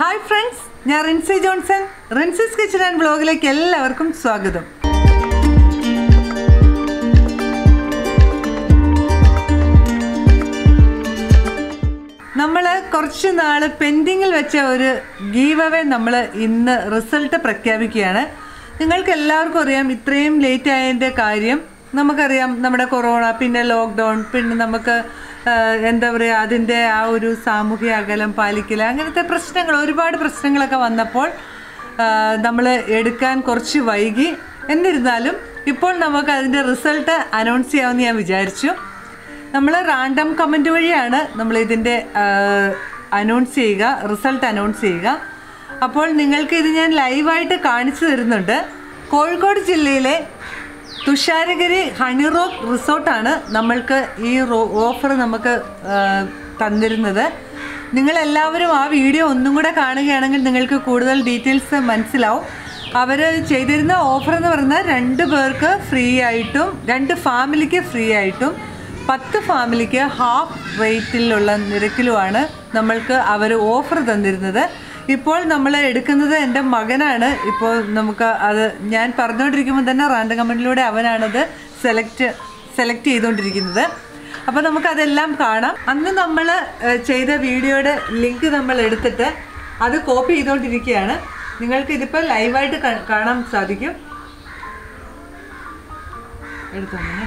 Hi friends ഞാൻ Rincy Johnson Rincy's kitchen and ബ്ലോഗിലേക്ക് എല്ലാവർക്കും സ്വാഗതം നമ്മൾ കുറച്ച് നാൾ പെൻഡിങ്ങിൽ വെച്ച ഒരു ഗീവ് അവേ നമ്മൾ ഇന്ന് റിസൾട്ട് പ്രഖ്യാപിക്കുകയാണ് നിങ്ങൾക്ക് എല്ലാവർക്കും അറിയാം ഇത്രയും ലേറ്റ് ആയതിൻ്റെ കാര്യം നമുക്കറിയാം നമ്മുടെ കൊറോണ പിന്നെ ലോക്ക്ഡൗൺ പിന്നെ നമുക്ക് ആ, എന്താ പറയുക അതിൻ്റെ ആ ഒരു സാമൂഹിക അകലം പാലിക്കൽ അങ്ങനത്തെ പ്രശ്നങ്ങൾ ഒരുപാട് പ്രശ്നങ്ങളൊക്കെ വന്നപ്പോൾ നമ്മൾ എടുക്കാൻ കുറച്ച് വൈകി എന്നിരുന്നാലും ഇപ്പോൾ നമുക്ക് അതിൻ്റെ റിസൾട്ട് അനൗൺസ് ചെയ്യാമെന്ന് ഞാൻ വിചാരിച്ചു നമ്മൾ റാൻഡം കമൻറ്റ് വഴിയാണ് നമ്മൾ ഇതിൻ്റെ അനൗൺസ് ചെയ്യുക റിസൾട്ട് അനൗൺസ് ചെയ്യുക അപ്പോൾ നിങ്ങൾക്ക് ഇത് ഞാൻ ലൈവായിട്ട് കാണിച്ചു തരുന്നുണ്ട് കോഴിക്കോട് ജില്ലയിലെ തുഷാരഗിരി ഹണി റോക്ക് റിസോർട്ടാണ് നമ്മൾക്ക് ഈ ഓഫർ നമുക്ക് ആ, തന്നിരുന്നത് നിങ്ങളെല്ലാവരും ആ വീഡിയോ ഒന്നും കൂടെ കാണുകയാണെങ്കിൽ നിങ്ങൾക്ക് കൂടുതൽ ഡീറ്റെയിൽസ് മനസ്സിലാവും അവർ ചെയ്തിരുന്ന ഓഫർ എന്ന് പറയുന്നത് രണ്ട് പേർക്ക് ഫ്രീ ആയിട്ടും രണ്ട് ഫാമിലിക്ക് ഫ്രീ ആയിട്ടും പത്ത് ഫാമിലിക്ക് ഹാഫ് റേറ്റിലുള്ള നിരക്കിലുമാണ് നമ്മൾക്ക് അവർ ഓഫർ തന്നിരുന്നത് ഇപ്പോൾ നമ്മൾ എടുക്കുന്നത് എൻ്റെ മകനാണ് ഇപ്പോൾ നമുക്ക് അത് ഞാൻ പറഞ്ഞുകൊണ്ടിരിക്കുമ്പോൾ തന്നെ റാൻഡം കമൻറ്റിലൂടെ അവനാണത് സെലക്ട് സെലക്ട് ചെയ്തുകൊണ്ടിരിക്കുന്നത് അപ്പോൾ നമുക്കതെല്ലാം കാണാം അന്ന് നമ്മൾ ചെയ്ത വീഡിയോയുടെ ലിങ്ക് നമ്മൾ എടുത്തിട്ട് അത് കോപ്പി ചെയ്തുകൊണ്ടിരിക്കുകയാണ് നിങ്ങൾക്ക് ഇതിപ്പോൾ ലൈവായിട്ട് കാ- കാണാൻ സാധിക്കും എടുത്തോ മോനെ.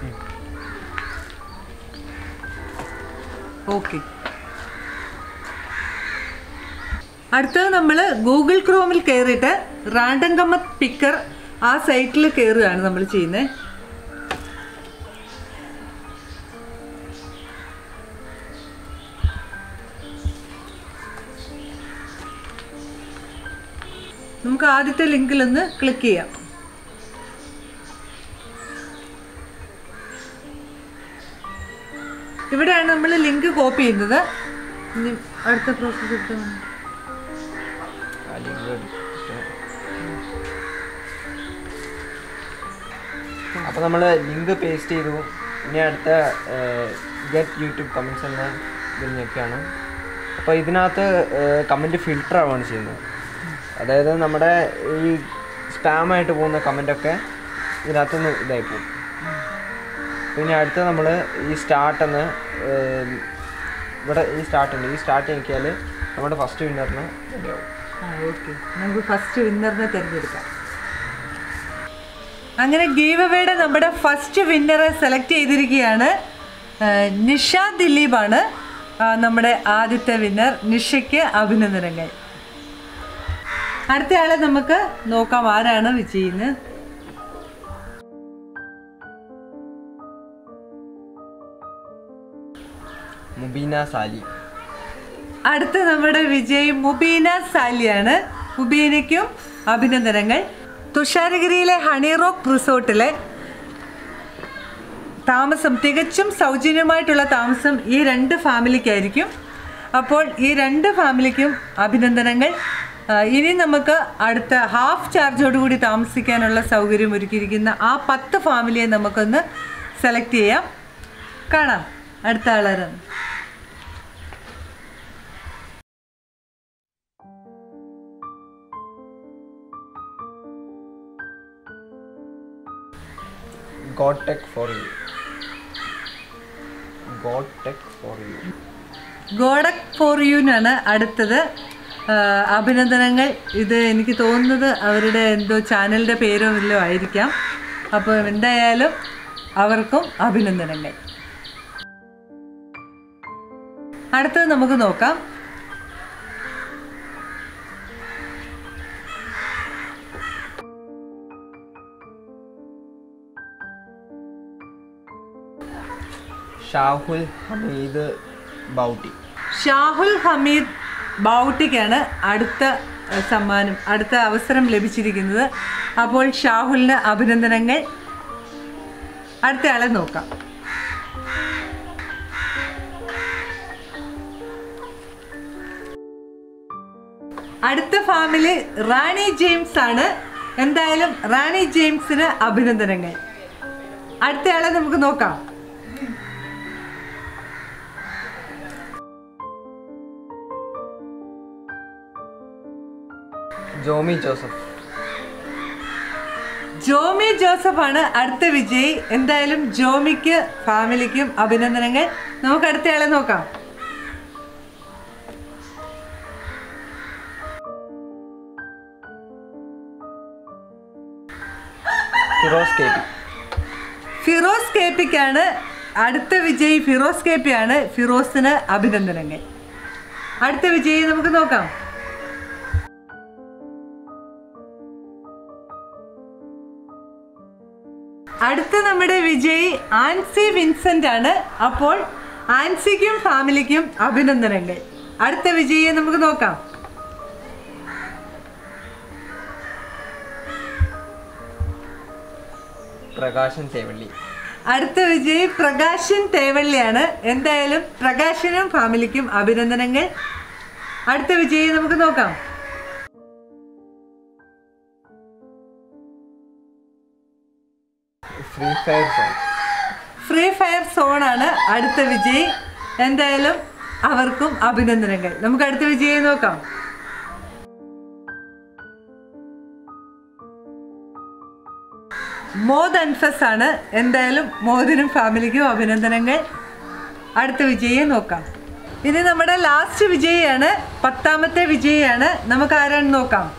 ഓക്കെ അടുത്തത് നമ്മൾ ഗൂഗിൾ ക്രോമിൽ കയറിയിട്ട് റാൻഡം കമ്മത്ത് പിക്കർ ആ സൈറ്റിൽ കയറുകയാണ് നമ്മൾ ചെയ്യുന്നത് നമുക്ക് ആദ്യത്തെ ലിങ്കിൽ ഒന്ന് ക്ലിക്ക് ചെയ്യാം ഇവിടെയാണ് നമ്മൾ ലിങ്ക് കോപ്പി ചെയ്യുന്നത് ഇനി അടുത്ത പ്രോസസ്സ് എടുത്ത് അപ്പോൾ നമ്മൾ ലിങ്ക് പേസ്റ്റ് ചെയ്തു ഇനി അടുത്ത ഗെറ്റ് യൂട്യൂബ് കമൻസ് എന്ന ഇതിൽ ഞെക്കാണ് അപ്പോൾ ഇതിനകത്ത് കമൻറ്റ് ഫിൽട്ടർ ആവുകയാണ് ചെയ്യുന്നത് അതായത് നമ്മുടെ ഈ സ്പാം ആയിട്ട് പോകുന്ന കമൻ്റൊക്കെ ഇതിനകത്തുനിന്ന് ഇതായി പോകും പിന്നെ അടുത്ത നമ്മൾ ഈ സ്റ്റാർട്ട് എന്ന് ഇവിടെ ഈ സ്റ്റാർട്ട് ഉണ്ട് ഈ സ്റ്റാർട്ട് ഞെക്കിയാൽ നമ്മുടെ ഫസ്റ്റ് വിന്നറിന് റെഡിയാവും ആ ഓക്കെ നമുക്ക് ഫസ്റ്റ് വിന്നറിനെ തിരഞ്ഞെടുക്കാം അങ്ങനെ ഗീവ് അവയുടെ നമ്മുടെ ഫസ്റ്റ് വിന്നറെ സെലക്ട് ചെയ്തിരിക്കുകയാണ് ആ, നിഷ ദിലീപാണ് ആ, നമ്മുടെ ആദ്യത്തെ വിന്നർ നിഷയ്ക്ക് അഭിനന്ദനങ്ങൾ അടുത്തയാളെ നമുക്ക് നോക്കാം ആരാണ് വിജയിന്ന് മുബീന സാലി അടുത്ത നമ്മുടെ വിജയ് മുബീന സാലിയാണ് മുബീനയ്ക്കും അഭിനന്ദനങ്ങൾ തുഷാരഗിരിയിലെ ഹണി റോക്ക് റിസോർട്ടിലെ താമസം തികച്ചും സൗജന്യമായിട്ടുള്ള താമസം ഈ രണ്ട് ഫാമിലിക്കായിരിക്കും അപ്പോൾ ഈ രണ്ട് ഫാമിലിക്കും അഭിനന്ദനങ്ങൾ ആ, ഇനി നമുക്ക് അടുത്ത ഹാഫ് ചാർജോടുകൂടി താമസിക്കാനുള്ള സൗകര്യം ഒരുക്കിയിരിക്കുന്ന ആ പത്ത് ഫാമിലിയെ നമുക്കൊന്ന് സെലക്ട് ചെയ്യാം കാണാം അടുത്ത ആളാരാണ് God tech for you God tech for you ഗോഡക് ഫോർ യുനാണ് അടുത്തത് ആ, അഭിനന്ദനങ്ങൾ ഇത് എനിക്ക് തോന്നുന്നത് അവരുടെ എന്തോ ചാനലിൻ്റെ പേരോ വല്ലതും ആയിരിക്കാം അപ്പോൾ എന്തായാലും അവർക്കും അഭിനന്ദനങ്ങൾ അടുത്തത് നമുക്ക് നോക്കാം ഷാഹുൽ ഹമീദ് ബൗട്ടി ഷാഹുൽ ഹമീദ് ബൗട്ടിക്കാണ് അടുത്ത അഹ്, സമ്മാനം അടുത്ത അവസരം ലഭിച്ചിരിക്കുന്നത് അപ്പോൾ ഷാഹുലിന് അഭിനന്ദനങ്ങൾ അടുത്തയാളെ നോക്കാം അടുത്ത ഫാമിലി റാണി ജെയിംസ് ആണ് എന്തായാലും റാണി ജെയിംസിന് അഭിനന്ദനങ്ങൾ അടുത്തയാളെ നമുക്ക് നോക്കാം ജോമി ജോസഫ് ജോമി ജോസഫ് ആണ് അടുത്ത വിജയി എന്തായാലും ജോമിക്ക് ഫാമിലിക്കും അഭിനന്ദനങ്ങൾ നമുക്ക് അടുത്തയാളെ നോക്കാം Firoz K P Firoz K പിക്കാണ് അടുത്ത വിജയി ഫിറോസ് കെ പി ആണ് ഫിറോസിന് അഭിനന്ദനങ്ങൾ അടുത്ത വിജയി നമുക്ക് നോക്കാം അടുത്ത നമ്മുടെ വിജയി ആൻസി വിൻസെന്റ് ആണ് അപ്പോൾ ആൻസിക്കും ഫാമിലിക്കും അഭിനന്ദനങ്ങൾ അടുത്ത വിജയിയെ നമുക്ക് നോക്കാം പ്രകാശൻ തേവള്ളി അടുത്ത വിജയി പ്രകാശൻ തേവള്ളിയാണ് എന്തായാലും പ്രകാശനും ഫാമിലിക്കും അഭിനന്ദനങ്ങൾ അടുത്ത വിജയി നമുക്ക് നോക്കാം free fire song free fire സോണാണ് അടുത്ത വിജയി എന്തായാലും അവർക്കും അഭിനന്ദനങ്ങൾ നമുക്ക് അടുത്ത വിജയിയെ നോക്കാം മോദ് അൻഫസ് ആണ് എന്തായാലും മോദിനും ഫാമിലിക്കും അഭിനന്ദനങ്ങൾ അടുത്ത വിജയിയെ നോക്കാം ഇനി നമ്മുടെ ലാസ്റ്റ് വിജയിയാണ് പത്താമത്തെ വിജയിയാണ് നമുക്ക് ആരാണ് നോക്കാം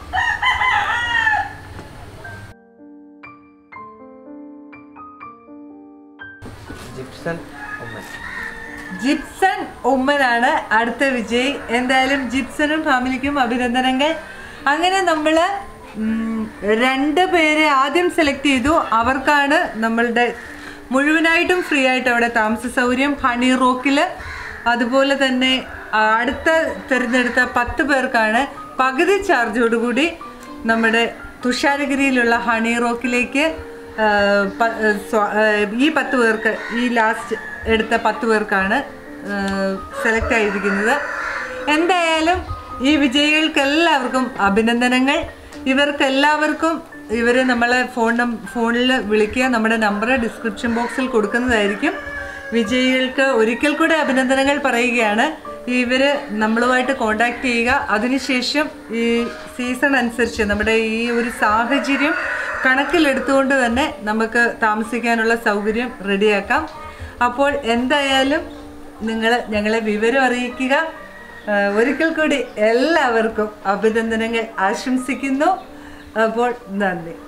ജിപ്സൺ ഉമ്മൻ ജിപ്സൺ ഉമ്മനാണ് അടുത്ത വിജയ് എന്തായാലും ജിപ്സനും ഫാമിലിക്കും അഭിനന്ദനങ്ങൾ അങ്ങനെ നമ്മൾ രണ്ട് പേരെ ആദ്യം സെലക്ട് ചെയ്തു അവർക്കാണ് നമ്മളുടെ മുഴുവനായിട്ടും ഫ്രീ ആയിട്ട് അവിടെ താമസ സൗകര്യം ഹണി റോക്കിൽ അതുപോലെ തന്നെ ആ, അടുത്ത തിരഞ്ഞെടുത്ത പത്ത് പേർക്കാണ് പകുതി ചാർജോടുകൂടി നമ്മുടെ തുഷാരഗിരിയിലുള്ള ഹണി റോക്കിലേക്ക് ആ, പ- ആ, സ്വ- ആ, ഈ പത്ത് പേർക്ക് ഈ ലാസ്റ്റ് എടുത്ത പത്ത് പേർക്കാണ് സെലക്ട് ആയിരിക്കുന്നത് എന്തായാലും ഈ വിജയികൾക്ക് എല്ലാവർക്കും അഭിനന്ദനങ്ങൾ ഇവർക്ക് എല്ലാവർക്കും ഇവർ നമ്മളെ ഫോൺ നം ഫോണിൽ വിളിക്കുക നമ്മുടെ നമ്പർ ഡിസ്ക്രിപ്ഷൻ ബോക്സിൽ കൊടുക്കുന്നതായിരിക്കും വിജയികൾക്ക് ഒരിക്കൽ കൂടെ അഭിനന്ദനങ്ങൾ പറയുകയാണ് ഇവർ നമ്മളുമായിട്ട് കോണ്ടാക്ട് ചെയ്യുക അതിനുശേഷം ഈ സീസൺ അനുസരിച്ച് നമ്മുടെ ഈ ഒരു സാഹചര്യം കണക്കിലെടുത്തുകൊണ്ട് തന്നെ നമുക്ക് താമസിക്കാനുള്ള സൗകര്യം റെഡിയാക്കാം അപ്പോൾ എന്തായാലും നിങ്ങൾ ഞങ്ങളെ വിവരം അറിയിക്കുക ആ, ഒരിക്കൽ കൂടി എല്ലാവർക്കും അഭിനന്ദനങ്ങൾ ആശംസിക്കുന്നു അപ്പോൾ നന്ദി